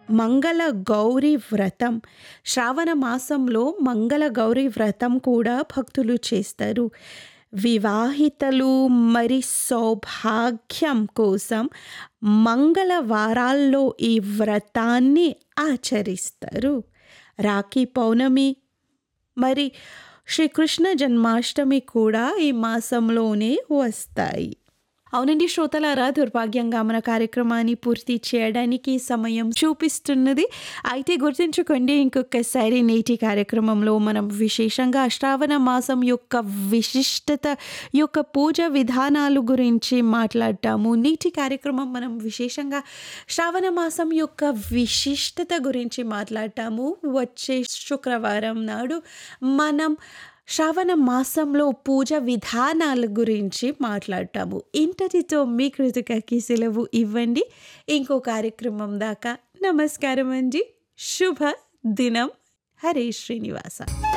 మంగళ గౌరి వ్రతం శ్రావణ మాసంలో మంగళ గౌరి వ్రతం కూడా భక్తులు చేస్తారు వివాహితలు మరి సౌభాగ్యం కోసం మంగళవారాల్లో ఈ వ్రతాన్ని ఆచరిస్తారు రాఖీ పౌర్ణమి మరి శ్రీకృష్ణ జన్మాష్టమి కూడా ఈ మాసంలోనే వస్తాయి అవునండి శ్రోతలారా దుర్భాగ్యంగా మన కార్యక్రమాన్ని పూర్తి చేయడానికి సమయం చూపిస్తున్నది అయితే గుర్తుంచుకోండి ఇంకొకసారి నేటి కార్యక్రమంలో మనం విశేషంగా శ్రావణ మాసం యొక్క విశిష్టత యొక్క పూజ విధానాలు గురించి మాట్లాడతాము నేటి కార్యక్రమం మనం విశేషంగా శ్రావణ మాసం యొక్క విశిష్టత గురించి మాట్లాడతాము వచ్చే శుక్రవారం నాడు మనం శ్రావణ మాసంలో పూజ విధానాల గురించి మాట్లాడతాము ఇంతటితో మీ కృతికకి సెలవు ఇవ్వండి ఇంకో కార్యక్రమం దాకా నమస్కారం అండి శుభ దినం హరే శ్రీనివాస